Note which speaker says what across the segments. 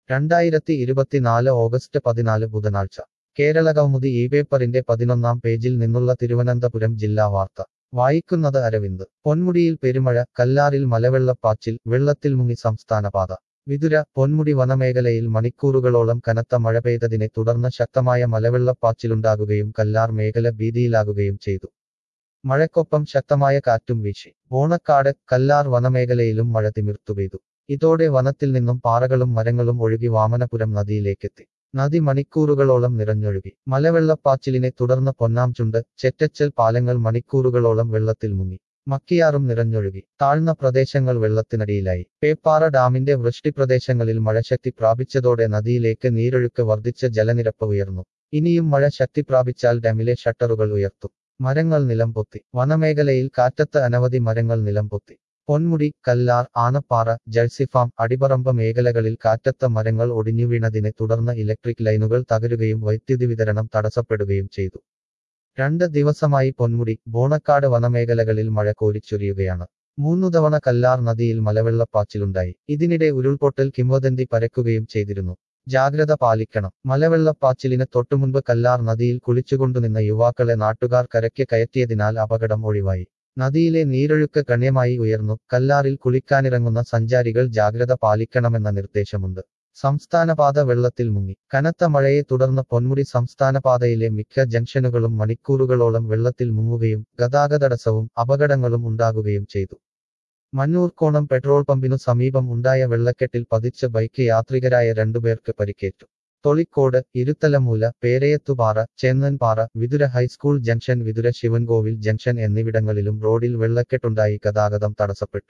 Speaker 1: രണ്ടായിരത്തി ഇരുപത്തിനാല് ഓഗസ്റ്റ് പതിനാല് ബുധനാഴ്ച കേരളകൗമുദി ഈ പേപ്പറിന്റെ പതിനൊന്നാം പേജിൽ നിന്നുള്ള തിരുവനന്തപുരം ജില്ലാ വാർത്ത വായിക്കുന്നത് അരവിന്ദ് പൊന്മുടിയിൽ പെരുമഴ കല്ലാറിൽ മലവെള്ളപ്പാച്ചിൽ വെള്ളത്തിൽ മുങ്ങി സംസ്ഥാനപാത വിതുര പൊന്മുടി വനമേഖലയിൽ മണിക്കൂറുകളോളം കനത്ത മഴ പെയ്തതിനെ തുടർന്ന് ശക്തമായ മലവെള്ളപ്പാച്ചിലുണ്ടാകുകയും കല്ലാർ മേഖല ഭീതിയിലാകുകയും ചെയ്തു മഴക്കൊപ്പം ശക്തമായ കാറ്റും വീശി ഓണക്കാട് കല്ലാർ വനമേഖലയിലും മഴ തിമിർത്തു പെയ്തു ഇതോടെ വനത്തിൽ നിന്നും പാറകളും മരങ്ങളും ഒഴുകി വാമനപുരം നദിയിലേക്കെത്തി നദി മണിക്കൂറുകളോളം നിറഞ്ഞൊഴുകി മലവെള്ളപ്പാച്ചിലിനെ തുടർന്ന് പൊന്നാംചുണ്ട് ചെറ്റച്ചൽ പാലങ്ങൾ മണിക്കൂറുകളോളം വെള്ളത്തിൽ മുങ്ങി മക്കിയാറും നിറഞ്ഞൊഴുകി താഴ്ന്ന പ്രദേശങ്ങൾ വെള്ളത്തിനടിയിലായി പേപ്പാറ ഡാമിന്റെ വൃഷ്ടിപ്രദേശങ്ങളിൽ മഴ ശക്തി പ്രാപിച്ചതോടെ നദിയിലേക്ക് നീരൊഴുക്ക് വർദ്ധിച്ച ജലനിരപ്പ് ഉയർന്നു ഇനിയും മഴ ശക്തി പ്രാപിച്ചാൽ ഡാമിലെ ഷട്ടറുകൾ ഉയർത്തും മരങ്ങൾ നിലംപൊത്തി വനമേഖലയിൽ കാറ്റത്ത് അനവധി മരങ്ങൾ നിലംപൊത്തി പൊന്മുടി കല്ലാർ ആനപ്പാറ ജഴ്സിഫാം അടിപറമ്പ് മേഖലകളിൽ കാറ്റത്ത മരങ്ങൾ ഒടിഞ്ഞുവീണതിനെ തുടർന്ന് ഇലക്ട്രിക് ലൈനുകൾ തകരുകയും വൈദ്യുതി വിതരണം തടസ്സപ്പെടുകയും ചെയ്തു രണ്ട് ദിവസമായി പൊന്മുടി ബോണക്കാട് വനമേഖലകളിൽ മഴ കോരിച്ചൊരിയുകയാണ് മൂന്നു തവണ കല്ലാർ നദിയിൽ മലവെള്ളപ്പാച്ചിലുണ്ടായി ഇതിനിടെ ഉരുൾപൊട്ടൽ കിംവദന്തി പരക്കുകയും ചെയ്തിരുന്നു ജാഗ്രത പാലിക്കണം മലവെള്ളപ്പാച്ചിലിന് തൊട്ടുമുൻപ് കല്ലാർ നദിയിൽ കുളിച്ചുകൊണ്ടുനിന്ന യുവാക്കളെ നാട്ടുകാർ കരയ്ക്ക് കയറ്റിയതിനാൽ അപകടം ഒഴിവായി നദിയിലെ നീരൊഴുക്ക് ഗണ്യമായി ഉയർന്നു കല്ലാറിൽ കുളിക്കാനിറങ്ങുന്ന സഞ്ചാരികൾ ജാഗ്രത പാലിക്കണമെന്ന നിർദ്ദേശമുണ്ട് സംസ്ഥാനപാത വെള്ളത്തിൽ മുങ്ങി കനത്ത മഴയെ തുടർന്ന് പൊന്മുടി സംസ്ഥാനപാതയിലെ മിക്ക ജംഗ്ഷനുകളും മണിക്കൂറുകളോളം വെള്ളത്തിൽ മുങ്ങുകയും ഗതാഗതടസ്സവും അപകടങ്ങളും ഉണ്ടാകുകയും ചെയ്തു മന്നൂർക്കോണം പെട്രോൾ പമ്പിനു സമീപം ഉണ്ടായ വെള്ളക്കെട്ടിൽ പതിച്ച ബൈക്ക് യാത്രികരായ രണ്ടുപേർക്ക് പരിക്കേറ്റു Tholicode Iruthalamoola Perayathupara Chennanpara Vithura high school junction Vithura Sivankovil junction എന്നിവിടങ്ങളിലും റോഡിൽ വെള്ളക്കെട്ടുണ്ടായി ഗതാഗതം തടസ്സപ്പെട്ടു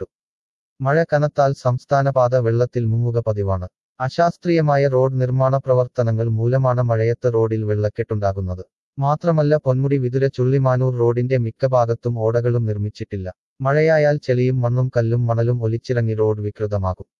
Speaker 1: മഴ കനത്താൽ സംസ്ഥാനപാത വെള്ളത്തിൽ മുങ്ങുക പതിവാണ് അശാസ്ത്രീയമായ റോഡ് നിർമ്മാണ പ്രവർത്തനങ്ങൾ മൂലമാണ് മഴയത്ത് റോഡിൽ വെള്ളക്കെട്ടുണ്ടാകുന്നത് മാത്രമല്ല പൊന്മുടി വിതുര ചുള്ളിമാനൂർ റോഡിന്റെ മിക്ക ഭാഗത്തും ഓടകളും നിർമ്മിച്ചിട്ടില്ല മഴയായാൽ ചെളിയും മണ്ണും കല്ലും മണലും ഒലിച്ചിറങ്ങി റോഡ് വികൃതമാകും